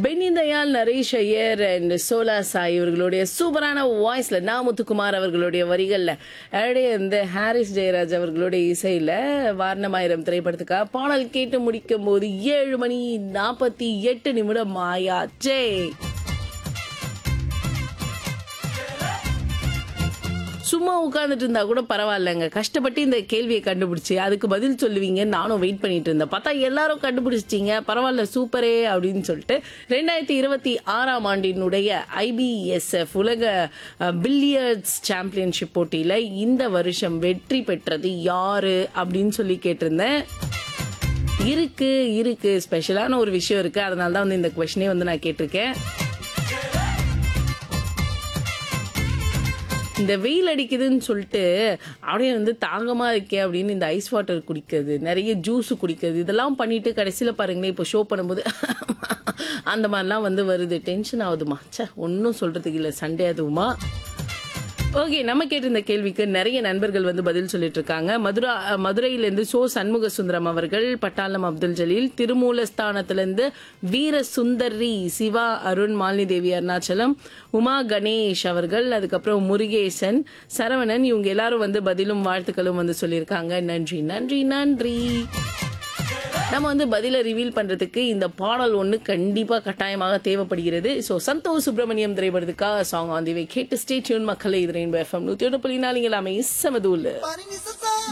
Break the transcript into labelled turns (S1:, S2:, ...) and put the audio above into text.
S1: Penney Dayal Naresh Iyer and சோலா சாய் இவர்களுடைய சூப்பரான வாய்ஸ்ல நா முத்துக்குமார் அவர்களுடைய வரிகள்ல அப்படியே இந்த ஹாரிஸ் ஜெயராஜ் அவர்களுடைய இசையில வாரணமாயிரம் திரைப்படத்துக்காக பாடல் கேட்டு முடிக்கும் போது ஏழு மணி நாற்பத்தி எட்டு நிமிடம் ஆயாச்சே சும்மா உட்காந்துட்டு இருந்தா கூட பரவாயில்லைங்க கஷ்டப்பட்டு இந்த கேள்வியை கண்டுபிடிச்சி அதுக்கு பதில் சொல்லுவீங்க நானும் வெயிட் பண்ணிட்டு இருந்தேன் பார்த்தா எல்லாரும் கண்டுபிடிச்சிட்டீங்க பரவாயில்ல சூப்பரே அப்படின்னு சொல்லிட்டு ரெண்டாயிரத்தி இருபத்தி ஆறாம் ஆண்டினுடைய ஐபிஎஸ்எஃப் உலக பில்லியர்ட்ஸ் சாம்பியன்ஷிப் போட்டியில இந்த வருஷம் வெற்றி பெற்றது யாரு அப்படின்னு சொல்லி கேட்டிருந்தேன் இருக்கு இருக்கு ஸ்பெஷலான ஒரு விஷயம் இருக்கு அதனால தான் வந்து இந்த கொஸ்டினே வந்து நான் கேட்டிருக்கேன் இந்த வெயில் அடிக்குதுன்னு சொல்லிட்டு அப்படியே வந்து தாகமா இருக்கே அப்படின்னு இந்த ஐஸ் வாட்டர் குடிக்கிறது நிறைய ஜூஸ் குடிக்கிறது இதெல்லாம் பண்ணிட்டு கடைசியில் பாருங்களேன் இப்போ ஷோ பண்ணும்போது அந்த மாதிரிலாம் வந்து வருது டென்ஷன் ஆகுதுமா ச்சே ஒன்றும் சொல்றதுக்கு இல்லை சண்டே அதுவுமா ஓகே நம்ம கேட்டிருந்த கேள்விக்கு நிறைய நண்பர்கள் வந்து பதில் சொல்லிட்டு இருக்காங்க மதுரா மதுரையிலேருந்து சோ சண்முக சுந்தரம் அவர்கள் பட்டாளம் அப்துல் ஜலீல் திருமூலஸ்தானத்திலிருந்து வீர சுந்தரி சிவா அருண் மாலினி தேவி அருணாச்சலம் உமா கணேஷ் அவர்கள் அதுக்கப்புறம் முருகேசன் சரவணன் இவங்க எல்லாரும் வந்து பதிலும் வாழ்த்துக்களும் வந்து சொல்லியிருக்காங்க நன்றி நன்றி நன்றி நம்ம வந்து பதில ரிவீல் பண்றதுக்கு இந்த பாடல் ஒண்ணு கண்டிப்பா கட்டாயமாக தேவைப்படுகிறது சோ சந்தோஷ் சுப்பிரமணியம் திரைப்படத்துக்காக சாங் ஆன் தி வே கேட்டு ஸ்டே டியூன் மக்களை இது ரெயின்போ எஃப்எம் நூத்தி ஒன்று புள்ளி நாலு இங்கே எல்லாமே செமதூல்
S2: Parinisa sa